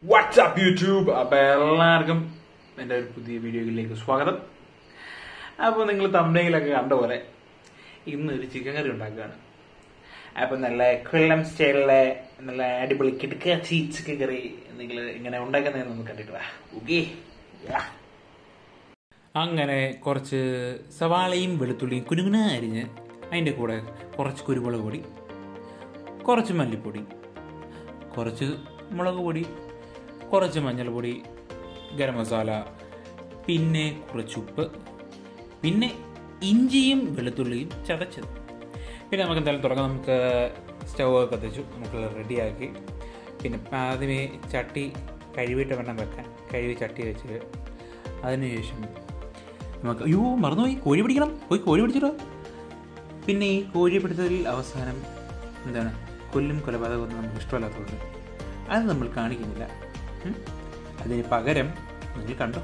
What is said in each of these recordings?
WhatsApp YouTube അപ്പൊ എല്ലാവർക്കും എൻ്റെ ഒരു പുതിയ വീഡിയോയിലേക്ക് സ്വാഗതം അപ്പോൾ നിങ്ങൾ തമിഴയിലൊക്കെ കണ്ട പോലെ ഇന്ന് ഒരു ചിക്കൻ കറി ഉണ്ടാക്കുകയാണ് അപ്പൊ നല്ല കൊല്ലം സ്റ്റൈലിലെ നല്ല അടിപൊളി കിടക്കാച്ചി ചിക്കൻ കറി നിങ്ങൾ ഇങ്ങനെ ഉണ്ടാക്കുന്നതെന്ന് ഒന്ന് കണ്ടിട്ട് ഓക്കെ അങ്ങനെ കുറച്ച് സവാളയും വെളുത്തുള്ളിയും കുനുകുന അരിഞ്ഞ് അതിൻ്റെ കൂടെ കുറച്ച് കുരുമുളക് പൊടി കുറച്ച് മല്ലിപ്പൊടി കുറച്ച് മുളക് പൊടി കുറച്ച് മഞ്ഞൾപ്പൊടി ഗരം മസാല പിന്നെ കുറച്ച് ഉപ്പ് പിന്നെ ഇഞ്ചിയും വെളുത്തുള്ളിയും ചതച്ചത് പിന്നെ നമുക്ക് എന്തായാലും തുടങ്ങാം നമുക്ക് സ്റ്റൗ ഒക്കെ കത്തിച്ചു നമുക്ക് റെഡിയാക്കി പിന്നെ ആദ്യമേ ചട്ടി കഴുകിയിട്ട് വേണം വെക്കാൻ കഴുകി ചട്ടി വെച്ച് അതിനുശേഷം നമുക്ക് അയ്യോ മറന്നുപോയി കോഴി പിടിക്കണം പോയി കോഴി പിടിച്ചിട്ടോ പിന്നെ ഈ കോഴി പിടുത്തത്തിൽ അവസാനം എന്താണ് കൊല്ലും കൊലപാതകമൊന്നും നമുക്ക് ഇഷ്ടമല്ലാത്തതുകൊണ്ട് അത് നമ്മൾ കാണിക്കുന്നില്ല ഉം? അതിന് പകരം നിങ്ങൾ കണ്ടോ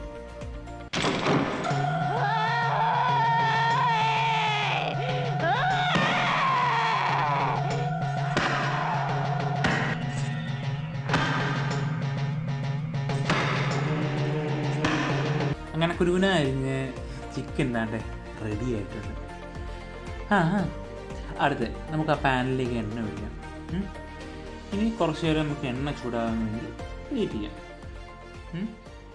അങ്ങനെ കുരുകുന അരിഞ്ഞ് ചിക്കൻ ദാണ്ട് റെഡി ആയിട്ടുണ്ട് ആ ആ. അടുത്ത് നമുക്ക് ആ പാനിലേക്ക് എണ്ണ ഒഴിക്കാം ഉം. ഇനി കുറച്ച് നേരം നമുക്ക് എണ്ണ ചൂടാകാൻ വേണ്ടി വെയിറ്റ് ചെയ്യാം ഉം.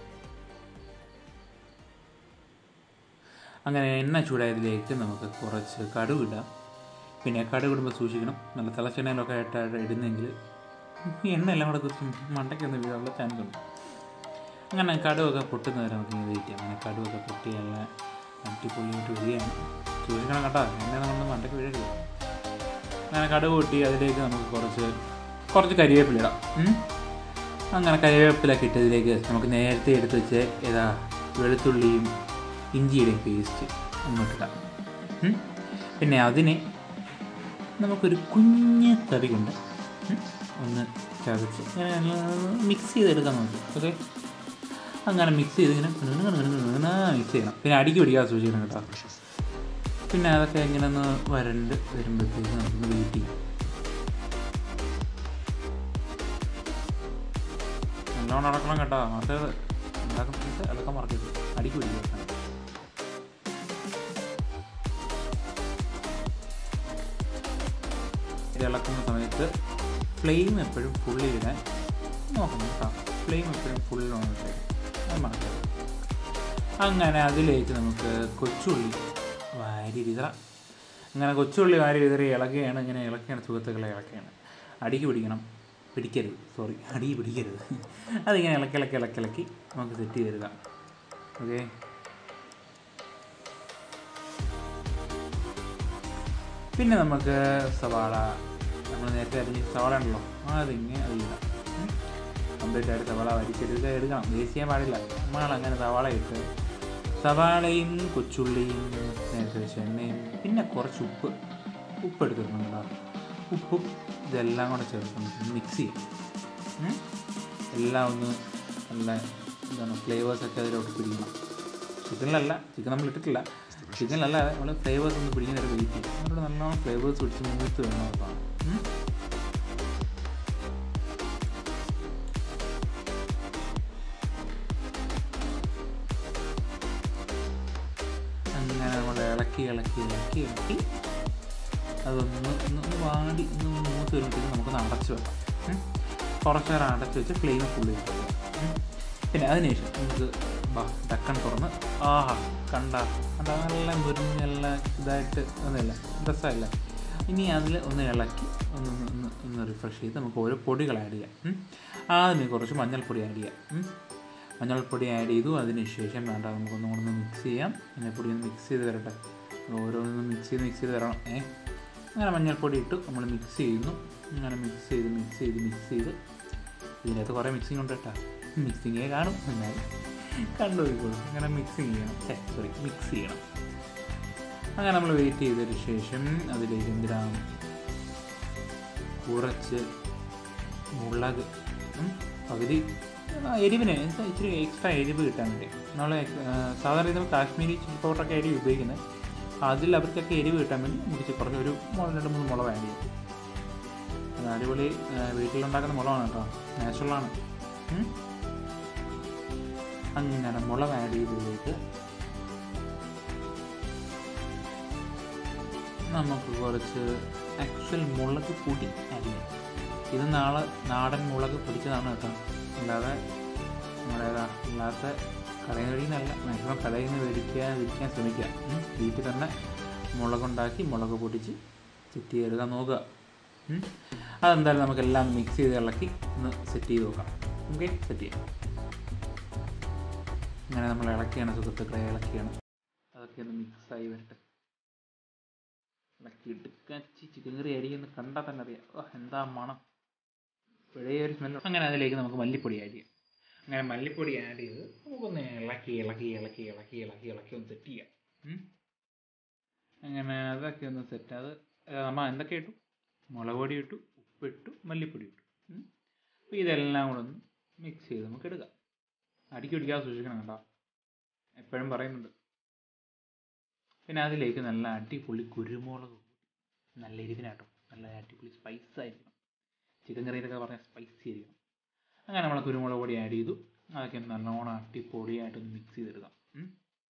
അങ്ങനെ എണ്ണ ചൂടായതിലേക്ക് നമുക്ക് കുറച്ച് കടുക് ഇടാം പിന്നെ കടുക് ഇടുമ്പോൾ സൂക്ഷിക്കണം നല്ല തിളച്ചെണ്ണയിലൊക്കെ ആയിട്ടാണ് ഇടുന്നെങ്കിൽ ഈ എണ്ണ എല്ലാം കൂടെ കുറിച്ച് മണ്ടയ്ക്കൊന്ന് വീഴാനുള്ള ചാൻസ് ഉണ്ട് അങ്ങനെ കടുവൊക്കെ പൊട്ടുന്ന വരെ നമുക്ക് ഇങ്ങനെ വെയിറ്റ് ചെയ്യാം അങ്ങനെ കടുവൊക്കെ പൊട്ടി നല്ല അടിപൊളിയായിട്ട് വരികയാണ് സൂക്ഷിക്കണം കേട്ടോ എന്നെ നമ്മൾ മണ്ടയ്ക്ക് വീഴരുത് അങ്ങനെ കടുവ് പൊട്ടി അതിലേക്ക് നമുക്ക് കുറച്ച് കുറച്ച് കരിവേപ്പില ഇടാം ഉം. അങ്ങനെ കരിവേപ്പിലൊക്കെ ഇട്ടതിലേക്ക് നമുക്ക് നേരത്തെ എടുത്ത് വെച്ച് ഏതാ വെളുത്തുള്ളിയും ഇഞ്ചിയുടെയും പേസ്റ്റ് അങ്ങോട്ടിടാം ഉം. പിന്നെ അതിനെ നമുക്കൊരു കുഞ്ഞ് തവി കൊണ്ട് ഉം, ഒന്ന് ചതച്ച് ഇങ്ങനെ മിക്സ് ചെയ്തെടുക്കാൻ നോക്കി ഓക്കെ അങ്ങനെ മിക്സ് ചെയ്ത് ഇങ്ങനെ മിക്സ് ചെയ്യണം പിന്നെ അടിക്ക് പിടിക്കാതെ സൂക്ഷിക്കണം കേട്ടോ പിന്നെ അതൊക്കെ ഇങ്ങനെ ഒന്ന് വരണ്ട് വരുമ്പോഴത്തേക്ക് നമുക്കൊന്ന് വെയിറ്റ് ചെയ്യാം നല്ലോണം നടക്കണം കേട്ടോ മറ്റേത് ഉണ്ടാക്കുന്നിട്ട് അതൊക്കെ മറക്കരുത് അടിക്ക് പിടിക്കുക ഇത് ഇളക്കുന്ന സമയത്ത് ഫ്ലെയിം എപ്പോഴും ഫുള്ളിലിടാൻ നോക്കണം കേട്ടോ ഫ്ലെയിം എപ്പോഴും ഫുള്ളിലാണ് അത് മറക്കരുത് അങ്ങനെ അതിലേക്ക് നമുക്ക് കൊച്ചുള്ളി വാരി വിതറ അങ്ങനെ കൊച്ചുള്ളി വാരി വിതറി ഇളക്കുകയാണ് ഇങ്ങനെ ഇളക്കുകയാണ് സുഹൃത്തുക്കളെ ഇളക്കുകയാണ് അടിക്ക് പിടിക്കണം പിടിക്കരുത് സോറി അടിക്ക് പിടിക്കരുത് അതിങ്ങനെ ഇളക്കി ഇളക്കി ഇളക്കി ഇളക്കി നമുക്ക് സെറ്റ് ചെയ്ത് തരുക ഓക്കെ പിന്നെ നമുക്ക് സവാള നമ്മൾ നേരത്തെ അരിഞ്ഞ് സവാള ഉണ്ടല്ലോ അതിങ്ങനെ അതിടാം കംപ്ലീറ്റ് ആയിട്ട് സവാള വരിച്ചെടുത്ത് എടുക്കണം വേസ്റ്റ് ചെയ്യാൻ പാടില്ല നമ്മൾ അങ്ങനെ സവാള ഇട്ട് സവാളയും കൊച്ചുള്ളിയും നേരത്തെ വെച്ച എണ്ണയും പിന്നെ കുറച്ച് ഉപ്പ് ഉപ്പ് എടുത്തിട്ടുണ്ടോ ഉപ്പും ഇതെല്ലാം കൂടെ ചേർത്ത് മിക്സ് ചെയ്യും ഉം? എല്ലാം ഒന്ന് നല്ല എന്താണ് ഫ്ലേവേഴ്സൊക്കെ അതിലോട്ട് പിടിക്കണം ചിക്കനിലല്ല ചിക്കൻ നമ്മൾ ഇട്ടിട്ടില്ല ചിക്കനിലല്ല നമ്മൾ ഫ്ലേവേഴ്സ് ഒന്ന് പിടിക്കുന്ന ഒരു വെയിറ്റ് ചെയ്യും നമ്മൾ നല്ലോണം ഫ്ലേവേഴ്സ് പിടിച്ച് മൂത്ത് വേണം നോക്കാം ഉം? അങ്ങനെ നമ്മൾ ഇളക്കി ഇളക്കി ഇളക്കി ഇളക്കി അതൊന്ന് ഒന്ന് ഒന്ന് വാടി ഒന്ന് മൂത്ത് വരുമ്പോഴത്തേക്കും നമുക്കൊന്ന് അടച്ച് വെക്കാം ഉം. കുറച്ച് നേരം അടച്ച് വെച്ച് ഫ്ലെയിം ഫുള്ള് ചെയ്ത് പിന്നെ അതിനുശേഷം നമുക്ക് ബാ ഡക്കൺ തുറന്ന് ആഹാ കണ്ട കണ്ട നല്ല മുരിഞ്ഞ് നല്ല ഇതായിട്ട് ഒന്നുമില്ല രസമല്ല ഇനി അതിൽ ഒന്ന് ഇളക്കി ഒന്ന് ഒന്ന് ഒന്ന് ഒന്ന് റിഫ്രഷ് ചെയ്ത് നമുക്ക് ഓരോ പൊടികൾ ആഡ് ചെയ്യാം ഉം. ആദ്യമേ കുറച്ച് മഞ്ഞൾപ്പൊടി ആഡ് ചെയ്യാം ഉം. മഞ്ഞൾപ്പൊടി ആഡ് ചെയ്തു അതിനുശേഷം വേണ്ട നമുക്കൊന്നും കൂടെ ഒന്ന് മിക്സ് ചെയ്യാം മഞ്ഞൾപ്പൊടി ഒന്ന് മിക്സ് ചെയ്ത് വരട്ടെ ഓരോന്നും മിക്സ് ചെയ്ത് മിക്സ് ചെയ്ത് വരണം ഏ അങ്ങനെ മഞ്ഞൾപ്പൊടി ഇട്ട് നമ്മൾ മിക്സ് ചെയ്യുന്നു അങ്ങനെ മിക്സ് ചെയ്ത് മിക്സ് ചെയ്ത് മിക്സ് ചെയ്ത് ഇതിനകത്ത് കുറേ മിക്സിംഗ് ഉണ്ട് കേട്ടോ മിക്സിങ്ങേ കാണും എന്നാലും കണ്ടുപോയിക്കോളും അങ്ങനെ മിക്സിങ് ചെയ്യണം സോറി മിക്സ് ചെയ്യണം അങ്ങനെ നമ്മൾ വെയിറ്റ് ചെയ്തതിന് ശേഷം അതിലേക്ക് എന്തിനാണ് കുറച്ച് മുളക് ഉം, പകുതി ആ, എരിവിന് എന്താ ഇച്ചിരി എക്സ്ട്രാ എരിവ് കിട്ടാൻ വേണ്ടി നമ്മൾ സാധാരണ ഇത് കാശ്മീരി ചില്ലി പൗഡറൊക്കെ ആയിരിക്കും ഉപയോഗിക്കുന്നത് അതിൽ അവർക്കൊക്കെ എരിവ് കിട്ടാൻ വേണ്ടി നമുക്ക് കുറച്ച് ഒരു മുളക് രണ്ട് മൂന്ന് മുളക് ആഡ് ചെയ്യും അത് അടിപൊളി ആ, വീട്ടിലുണ്ടാക്കുന്ന മുളകാണ് കേട്ടോ നാച്ചുറലാണ് ഉം. അങ്ങനെ മുളക് ആഡ് ചെയ്തതിലേക്ക് നമുക്ക് കുറച്ച് ആക്ച്വൽ മുളക് പൊടി ആഡ് ചെയ്യാം ഇത് നാളെ നാടൻ മുളക് പൊടിച്ചതാണ് കേട്ടോ അല്ലാതെ നമ്മുടേതാ അല്ലാത്ത കടയിൽ നിന്നല്ല മാക്സിമം കടയിൽ നിന്ന് മേടിക്കാതിരിക്കാൻ ശ്രമിക്കുക ഉം. വീട്ടിൽ തന്നെ മുളകുണ്ടാക്കി മുളക് പൊടിച്ച് സെറ്റ് ചെയ്തെടുക്കാൻ നോക്കുക ഉം. അതെന്തായാലും നമുക്കെല്ലാം മിക്സ് ചെയ്ത് ഇളക്കി ഒന്ന് സെറ്റ് ചെയ്ത് നോക്കാം ഓക്കെ സെറ്റ് ചെയ്യാം അങ്ങനെ നമ്മൾ ഇളക്കിയാണ് സുഹൃത്തുക്കളെ ഇളക്കിയാണ് അതൊക്കെ ഒന്ന് മിക്സായി വരട്ടെ ഇളക്കിയിട്ട് കച്ചി ചിക്കൻ കറി അരിയെന്ന് കണ്ടാൽ തന്നെ അറിയാം ഓ എന്താ മണം പഴയ ഒരു സ്മെല്ല് അങ്ങനെ അതിലേക്ക് നമുക്ക് മല്ലിപ്പൊടി ആഡ് ചെയ്യാം അങ്ങനെ മല്ലിപ്പൊടി ആഡ് ചെയ്ത് നമുക്കൊന്ന് ഇളക്കി ഇളക്കി ഇളക്കി ഇളക്കി ഇളക്കി ഇളക്കി ഒന്ന് സെറ്റ് ചെയ്യാം ഉം. അങ്ങനെ അതൊക്കെ ഒന്ന് സെറ്റ് അത് നമ്മൾ എന്തൊക്കെ ഇട്ടു മുളക് പൊടി ഇട്ടു ഉപ്പിട്ടു മല്ലിപ്പൊടി ഇട്ടു ഉം. അപ്പോൾ ഇതെല്ലാം കൂടെ ഒന്ന് മിക്സ് ചെയ്ത് നമുക്ക് എടുക്കാം അടിക്കി പിടിക്കാതെ സൂക്ഷിക്കണം കേട്ടോ എപ്പോഴും പറയുന്നുണ്ട് പിന്നെ അതിലേക്ക് നല്ല അടിപൊളി കുരുമുളക് കൂട്ടി നല്ല എരിവിനാട്ടോ നല്ല അടിപൊളി സ്പൈസ് ആയിരിക്കണം ചിക്കൻ കറിയിലൊക്കെ പറഞ്ഞാൽ സ്പൈസി ആയിരിക്കണം അങ്ങനെ നമ്മൾ കുരുമുളക് പൊടി ആഡ് ചെയ്തു അതൊക്കെ ഒന്ന് നല്ലോണം അടിപൊളിയായിട്ടൊന്ന് മിക്സ് ചെയ്തെടുക്കാം ഉം.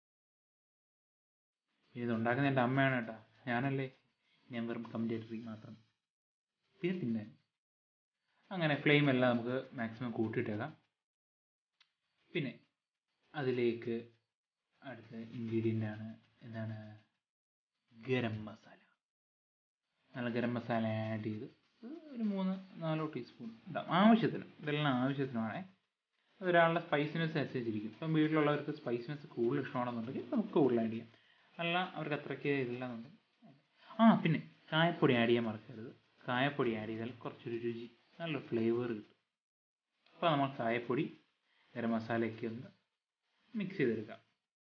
ഇത് ഉണ്ടാക്കുന്ന എൻ്റെ അമ്മയാണ് കേട്ടോ ഞാനല്ലേ ഞാൻ വെറും കമൻറ്റേറ്ററി മാത്രം പിന്നെ പിന്നെ അങ്ങനെ ഫ്ലെയിം എല്ലാം നമുക്ക് മാക്സിമം കൂട്ടിയിട്ടേക്കാം പിന്നെ അതിലേക്ക് അടുത്ത ഇൻഗ്രീഡിയൻ്റ് ആണ് എന്താണ് ഗരം മസാല നല്ല ഗരം മസാല ആഡ് ചെയ്ത് ഇത് ഒരു മൂന്ന് നാലോ ടീസ്പൂൺ ഉണ്ടാവും ആവശ്യത്തിന് ഇതെല്ലാം ആവശ്യത്തിനാണേ ഒരാളുടെ സ്പൈസിനെസ് അനുസരിച്ചിരിക്കും ഇപ്പം വീട്ടിലുള്ളവർക്ക് സ്പൈസിനെസ് കൂടുതൽ ഇഷ്ടമാണെന്നുണ്ടെങ്കിൽ നമുക്ക് കൂടുതൽ ആഡ് ചെയ്യാം അല്ല അവർക്ക് അത്രയ്ക്ക് ഇതില്ല എന്നുണ്ടെങ്കിൽ ആ പിന്നെ കായപ്പൊടി ആഡ് ചെയ്യാൻ മറക്കരുത് കായപ്പൊടി ആഡ് ചെയ്താൽ കുറച്ചൊരു രുചി നല്ല ഫ്ലേവർ കിട്ടും അപ്പോൾ നമ്മൾ കായപ്പൊടി ഗരം മസാലയൊക്കെ ഒന്ന് മിക്സ് ചെയ്തെടുക്കാം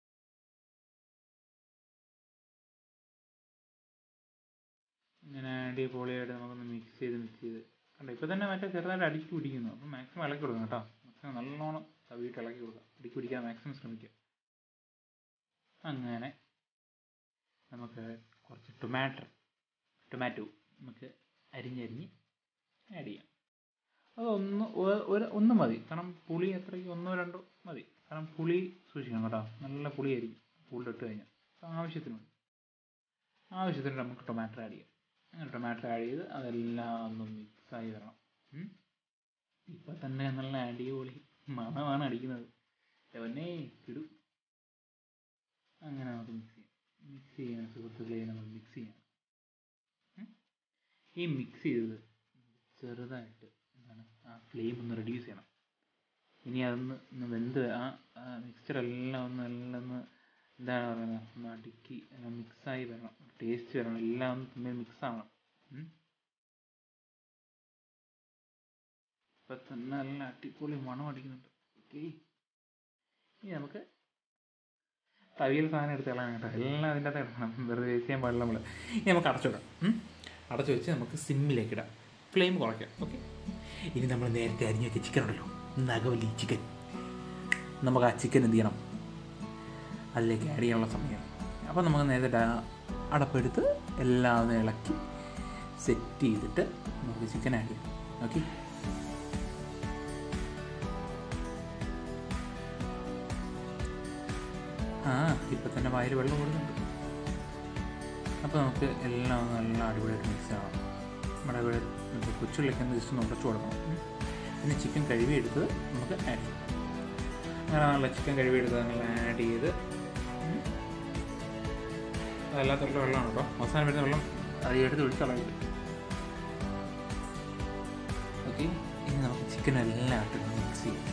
ഇങ്ങനെ അടിപൊളിയായിട്ട് നമുക്കൊന്ന് മിക്സ് ചെയ്ത് മിക്സ് ചെയ്ത് കണ്ടോ ഇപ്പോൾ തന്നെ മറ്റേ ചെറുതായിട്ട് അടിക്കി പിടിക്കുന്നു അപ്പോൾ മാക്സിമം ഇളക്കി കൊടുക്കണം കേട്ടോ മാക്സിമം നല്ലോണം തവിയിട്ട് ഇളക്കി കൊടുക്കുക അടിക്കി പിടിക്കാൻ മാക്സിമം ശ്രമിക്കുക അങ്ങനെ നമുക്ക് കുറച്ച് ടൊമാറ്റോ ടൊമാറ്റോ നമുക്ക് അരിഞ്ഞരിഞ്ഞ് ആഡ് ചെയ്യാം അതൊന്ന് ഒ- ഒരു ഒന്ന് മതി കാരണം പുളി എത്രയ്ക്ക് ഒന്നോ രണ്ടോ മതി കാരണം പുളി സൂക്ഷിക്കണം കേട്ടോ നല്ല പുളിയായിരിക്കും പുളിയിട്ട് കഴിഞ്ഞാൽ അപ്പോൾ ആവശ്യത്തിന് മതി ആവശ്യത്തിന് നമുക്ക് ടൊമാറ്റോ ആഡ് ചെയ്യാം അങ്ങനെ ടൊമാറ്റോ ആഡ് ചെയ്ത് അതെല്ലാം ഒന്ന് മിക്സായി വരണം ഉം. ഇപ്പം തന്നെ നല്ല അടിപൊളി മണമാണ് അടിക്കുന്നത് എവനേ കിടു അങ്ങനെ നമുക്ക് മിക്സ് ചെയ്യാം മിക്സ് ചെയ്യാൻ സുഹൃത്തുക്കളെ നമ്മൾ മിക്സ് ചെയ്യാം ഉം. ഈ മിക്സ് ചെയ്തത് ചെറുതായിട്ട് എന്താണ് ആ ഫ്ലെയിം ഒന്ന് റെഡ്യൂസ് ചെയ്യണം ഇനി അതൊന്ന് ഒന്ന് വെന്ത് ആ മിക്സ്ചർ എല്ലാം ഒന്ന് എല്ലാം ഒന്ന് എന്താണ് പറയുന്നത് ഒന്ന് അടുക്കി മിക്സായി വരണം ടേസ്റ്റ് വരണം എല്ലാം ഒന്ന് തമ്മിൽ മിക്സ് ആവണം ഉം. ഇപ്പൊ തന്നെ നല്ല അടിപൊളി മണം അടിക്കുന്നുണ്ട് ഓക്കെ ഇനി നമുക്ക് തവിയൽ സാധനം എടുത്ത് കളയാൻ കേട്ടോ എല്ലാം അതിൻ്റെ അകത്ത് ഇടണം വെറുതെ വേസ്റ്റ് ചെയ്യാൻ പാടില്ല നമ്മൾ ഇനി നമുക്ക് അടച്ചു വിടാം ഉം. അടച്ചു വെച്ച് നമുക്ക് സിമ്മിലേക്ക് ഇടാം ഫ്ലെയിം കുറയ്ക്കാം ഓക്കെ ഇനി നമ്മൾ നേരത്തെ അരിഞ്ഞു വെച്ച ചിക്കൻ ഉണ്ടല്ലോ നഗവല്ലി ചിക്കൻ നമുക്ക് ആ ചിക്കൻ എന്ത് ചെയ്യണം അതിലേക്ക് ആഡ് ചെയ്യാനുള്ള സമയം അപ്പോൾ നമുക്ക് നേരത്തെ ഡാ- അടപ്പെടുത്ത് എല്ലാം ഒന്ന് ഇളക്കി സെറ്റ് ചെയ്തിട്ട് നമുക്ക് ചിക്കൻ ആഡ് ചെയ്യാം ഓക്കെ ആ ഇപ്പം തന്നെ വായിൽ വെള്ളം കൊടുക്കുന്നുണ്ട് അപ്പോൾ നമുക്ക് എല്ലാം ഒന്ന് നല്ല അടിപൊളിയായിട്ട് മിക്സ് ആവണം നമ്മുടെ ഇവിടെ മറ്റേ കൊച്ചുള്ളിലേക്ക് ഒന്ന് ജസ്റ്റ് ഒന്ന് ഉടച്ചു കൊടുക്കണം ഉം. പിന്നെ ചിക്കൻ കഴുകിയെടുത്ത് നമുക്ക് ആഡ് ചെയ്യാം അങ്ങനെ നല്ല ചിക്കൻ കഴുകിയെടുത്ത് നമ്മൾ ആഡ് ചെയ്ത് ഉം. അതല്ലാത്തുള്ള വെള്ളമാണ് കേട്ടോ അവസാനം വരുന്ന വെള്ളം അത് എടുത്ത് ഒഴിച്ച് കളയില്ല ഓക്കെ ഇനി നമുക്ക് ചിക്കൻ എല്ലാം ഇട്ട് മിക്സ് ചെയ്യാം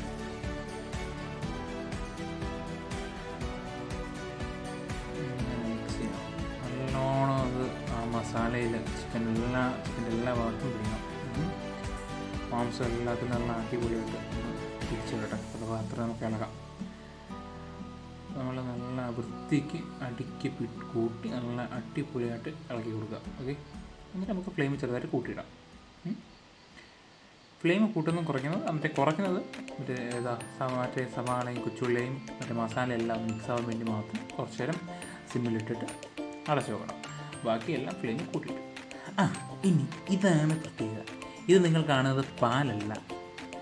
ഇങ്ങനെ മിക്സ് ചെയ്യാം നല്ലോണം അത് ആ മസാലയിൽ ചിക്കൻ എല്ലാ ചിക്കൻ്റെ എല്ലാ ഭാഗത്തും പിടിക്കണം ഉം. മാംസം എല്ലാത്തിനും നല്ല അടിപൊളിയായിട്ട് തിരിച്ചു വിടട്ടെ അത് മാത്രം നമുക്ക് ഇളകാം നമ്മൾ നല്ല വൃത്തിക്ക് അടുക്കി പി- കൂട്ടി നല്ല അടിപൊളിയായിട്ട് ഇളക്കി കൊടുക്കുക ഓക്കെ എന്നിട്ട് നമുക്ക് ഫ്ലെയിം ചെറുതായിട്ട് കൂട്ടിയിടാം ഉം. ഫ്ലെയിം കൂട്ടുന്നതും കുറയ്ക്കുന്നത് മറ്റേ കുറയ്ക്കുന്നത് മറ്റേ ഏതാ സ- മറ്റേ സവാളയും കൊച്ചുള്ളിയും മറ്റേ മസാല എല്ലാം മിക്സ് ആവാൻ വേണ്ടി മാത്രം കുറച്ച് നേരം സിമ്മിലിട്ടിട്ട് അടച്ചു വെക്കണം ബാക്കിയെല്ലാം ഫ്ലെയിം കൂട്ടിയിട്ട് ആ ഇനി ഇതാണ് പ്രത്യേകത ഇത് നിങ്ങൾ കാണുന്നത് പാലല്ല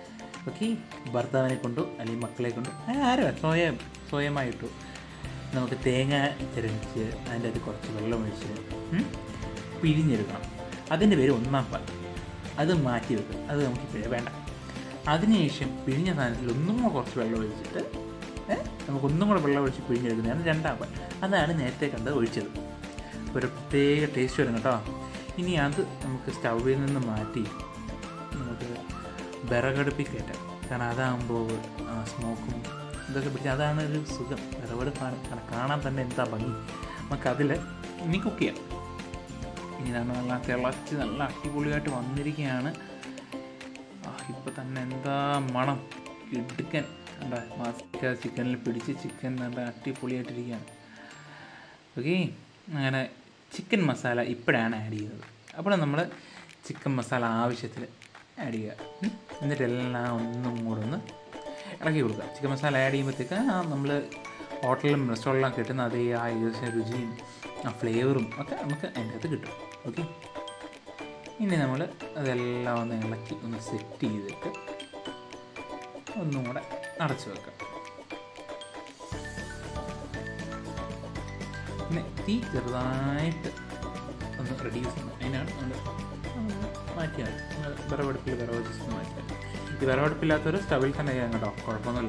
ഓക്കെ ഭർത്താവിനെ കൊണ്ടോ അല്ലെങ്കിൽ മക്കളെ കൊണ്ടോ ആരും സ്വയം സ്വയമായിട്ടു നമുക്ക് തേങ്ങ തിരഞ്ഞിച്ച് അതിൻ്റെ അത് കുറച്ച് വെള്ളം ഒഴിച്ച് ഉം, പിഴിഞ്ഞെടുക്കണം അതിൻ്റെ പേര് ഒന്നാം പാൽ അത് മാറ്റി വെക്കും അത് നമുക്ക് പിഴ വേണ്ട അതിനുശേഷം പിഴിഞ്ഞ സാധനത്തിൽ ഒന്നും കൂടെ കുറച്ച് വെള്ളം ഒഴിച്ചിട്ട് ഏ, നമുക്ക് ഒന്നും കൂടെ വെള്ളം ഒഴിച്ച് പിഴിഞ്ഞെടുക്കുന്നതാണ് രണ്ടാം പാൽ അതാണ് നേരത്തെ കണ്ടത് ഒഴിച്ചത് ഒരു പ്രത്യേക ടേസ്റ്റ് വരും കേട്ടോ ഇനി അത് നമുക്ക് സ്റ്റൗവിൽ നിന്ന് മാറ്റി നമുക്ക് വിറകടുപ്പിൽ കയറ്റാം കാരണം അതാകുമ്പോൾ സ്മോക്കും ഇതൊക്കെ പിടിച്ച് അതാണ് ഒരു സുഖം വിറവെടുപ്പാണ് കാരണം കാണാൻ തന്നെ എന്താ ഭംഗി നമുക്കതിൽ ഇനി കുക്ക് ചെയ്യാം ഇനി ഇതാണ് നല്ല തിളച്ച് നല്ല അടിപൊളിയായിട്ട് വന്നിരിക്കുകയാണ് ആ ഇപ്പം തന്നെ എന്താ മണം ഇടുക്കൻ എന്താ മാസ്ക ചിക്കനിൽ പിടിച്ച് ചിക്കൻ നല്ല അടിപൊളിയായിട്ടിരിക്കുകയാണ് ഓക്കെ അങ്ങനെ ചിക്കൻ മസാല ഇപ്പോഴാണ് ആഡ് ചെയ്യുന്നത് അപ്പോൾ നമ്മൾ ചിക്കൻ മസാല ആവശ്യത്തിൽ ആഡ് ചെയ്യുക ഉം. എന്നിട്ട് എല്ലാം ഒന്നും കൂടെ ഒന്ന് ഇളക്കി കൊടുക്കുക ചിക്കൻ മസാല ആഡ് ചെയ്യുമ്പോഴത്തേക്ക് ആ നമ്മൾ ഹോട്ടലിലും റെസ്റ്റോറൻറ്റിലും കിട്ടുന്ന അതേ ആ ഏകദേശം രുചിയും ആ ഫ്ലേവറും ഒക്കെ നമുക്ക് അതിൻ്റെ അകത്ത് കിട്ടും ഓക്കെ ഇനി നമ്മൾ അതെല്ലാം ഒന്ന് ഇളക്കി ഒന്ന് സെറ്റ് ചെയ്തിട്ട് ഒന്നും കൂടെ അടച്ചു വെക്കാം പിന്നെ തീ ചെറുതായിട്ട് ഒന്ന് റെഡ്യൂസ് ചെയ്യണം അതിനാണ് നമ്മൾ മാറ്റിയാൽ വിറവെടുപ്പിൽ വിറവ് ജസ്റ്റ് മാറ്റിയാൽ ഈ വിറവെടുപ്പില്ലാത്തൊരു സ്റ്റവിൽ തന്നെ ചെയ്യാം കേട്ടോ കുഴപ്പമൊന്നുമില്ല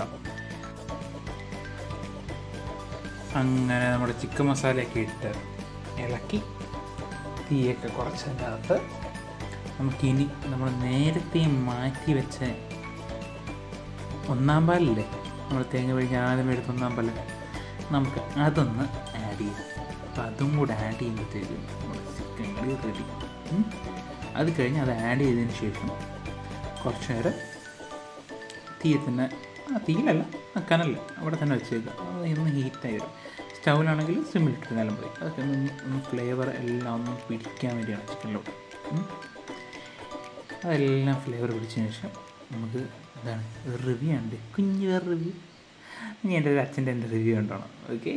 അങ്ങനെ നമ്മുടെ ചിക്കൻ മസാലയൊക്കെ ഇട്ട് ഇളക്കി തീയൊക്കെ കുറച്ചതിൻ്റെ അകത്ത് നമുക്കിനി നമ്മൾ നേരത്തെ മാറ്റി വെച്ച ഒന്നാം പാലില്ലേ നമ്മൾ തേങ്ങ പിഴിഞ്ഞ് ആദ്യം എടുത്ത ഒന്നാം പാല് നമുക്ക് അതൊന്ന് ആഡ് ചെയ്യാം അപ്പം അതും കൂടെ ആഡ് ചെയ്യുമ്പോഴത്തേക്കും നമ്മുടെ ചിക്കൻ കറി റെഡി അത് കഴിഞ്ഞ് അത് ആഡ് ചെയ്തതിന് ശേഷം കുറച്ച് നേരം തീയിൽ തന്നെ ആ തീയിലല്ല ആ കനല്ല അവിടെ തന്നെ വെച്ചേക്കുക അത് ഇന്ന് ഹീറ്റായി വരും സ്റ്റൗവിലാണെങ്കിൽ സിമ്മിലിട്ടിരുന്നാലും മതി അതൊക്കെ ഒന്ന് ഒന്ന് ഫ്ലേവർ എല്ലാം ഒന്ന് പിടിക്കാൻ വേണ്ടിയാണ് ചിക്കനിലോട്ട് ഉം. അതെല്ലാം ഫ്ലേവർ പിടിച്ചതിന് ശേഷം നമുക്ക് എന്താണ് റിവ്യൂ ഉണ്ട് കുഞ്ഞു വേറെ റിവ്യൂ ഇനി എൻ്റെ ഒരു അച്ഛൻ്റെ എൻ്റെ റിവ്യൂ ഉണ്ടോണം ഓക്കെ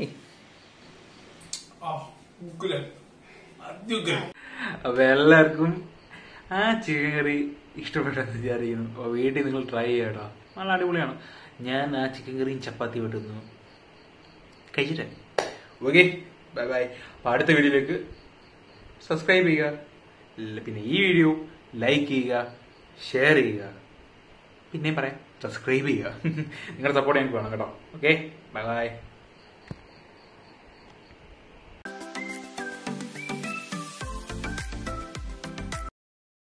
അപ്പോൾ എല്ലാവർക്കും ആ ചിക്കൻ കറി ഇഷ്ടപ്പെട്ടെന്ന് വിചാരിക്കുന്നു അപ്പോൾ വീട്ടിൽ നിങ്ങൾ ട്രൈ ചെയ്യട്ടോ നല്ല അടിപൊളിയാണ് ഞാൻ ആ ചിക്കൻ കറിയും ചപ്പാത്തി വെട്ടുന്നു കഴിച്ചിട്ട് ഓക്കെ ബൈ ബൈ അപ്പോൾ അടുത്ത വീഡിയോയിലേക്ക് സബ്സ്ക്രൈബ് ചെയ്യുക ഇല്ല, പിന്നെ ഈ വീഡിയോ ലൈക്ക് ചെയ്യുക ഷെയർ ചെയ്യുക പിന്നെയും പറയാം സബ്സ്ക്രൈബ് ചെയ്യുക നിങ്ങളുടെ സപ്പോർട്ട് എനിക്ക് വേണം കേട്ടോ ഓക്കെ ബൈ ബൈ